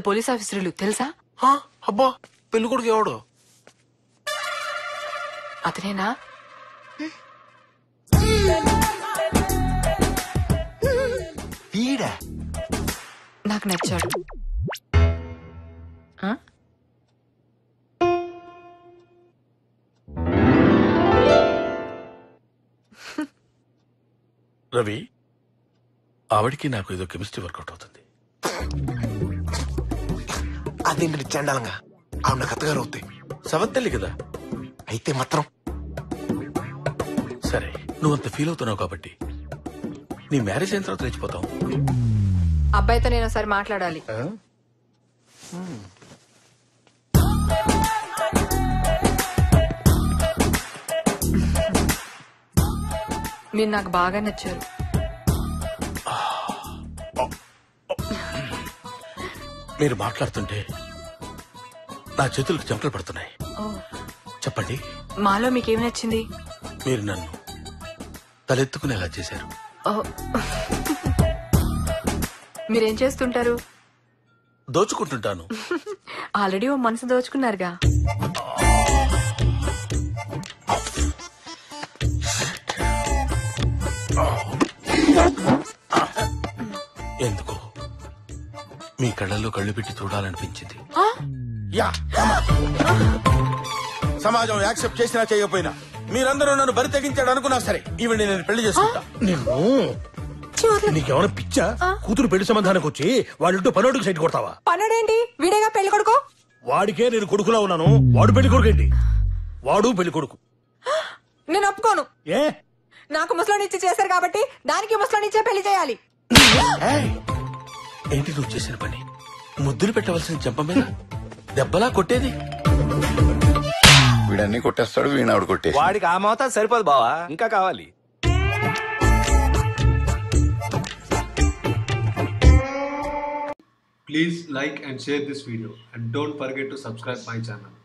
Police ఆఫీసర్లు తెలుసా ఆ, అబ్బా పెళ్లి కొడుకు ఎవడు అతనేనా వీడా నాకు నచ్చాడు ఆ? రవి ఆవిడికి నాకు ఏదో కెమిస్ట్రీ వర్కౌట్ అవుతుంది అదేంటి చండాలంగా ఆవిడ నాకు అత్తగారు అవుతాయి సవత్తల్లి కదా అయితే మాత్రం సరే నువ్వు అంత ఫీల్ అవుతున్నావు కాబట్టి నీ మ్యారేజ్ అయిన తర్వాత లేచిపోతావు అబ్బాయితో నేను ఒకసారి మాట్లాడాలి మీరు నాకు బాగా నచ్చారు మీరు మాట్లాడుతుంటే నా చేతులకు చెమటలు పడుతున్నాయి ఓ, చెప్పండి మాలో మీకేం నచ్చింది మీరు నన్ను తలెత్తుకునేలా చేశారు ఓ. మీరేం చేస్తుంటారు దోచుకుంటుంటాను ఆల్రెడీ ఓ మనసు దోచుకున్నారుగా ఎందుకు మీ కళ్ళల్లో కళ్ళు పెట్టి చూడాలనిపించింది యా సమాజం యాక్సెప్ట్ చేసినా చేయకపోయినా మీరందరూ నన్ను బరి తెగించాడు అనుకున్నా సరే ఈవిడ నేను పెళ్లి చేసుకుంటా నిన్ను నీకేమైనా పిచ్చా కూతురు పెళ్లి సంబంధానికి వచ్చి వాళ్ళింటూ పనోడికి సైట్ కొడతావా పనుడేంటి వీడేగా పెళ్లి కొడుకో వాడికే నేను కొడుకులా ఉన్నాను వాడు పెళ్లి కొడుకు ఏంటి వాడు పెళ్లి కొడుకు నేను ఒప్పుకోను ఏ నాకు ముసలోనిచ్చి చేశారు కాబట్టి దానికి ముసలోనిచ్చే పెళ్లి చేయాలి ఏయ్! ఏంటి నువ్వు చేసిన పని ముద్దులు పెట్టవలసిన చెంప మీద దెబ్బలా కొట్టేది వీడన్ని కొట్టేస్తాడు వీణావిడ కొట్టేసి వాడికి ఆ మోతాదు సరిపోదు బావా ఇంకా కావాలి Please like and share this video and don't forget to subscribe my channel.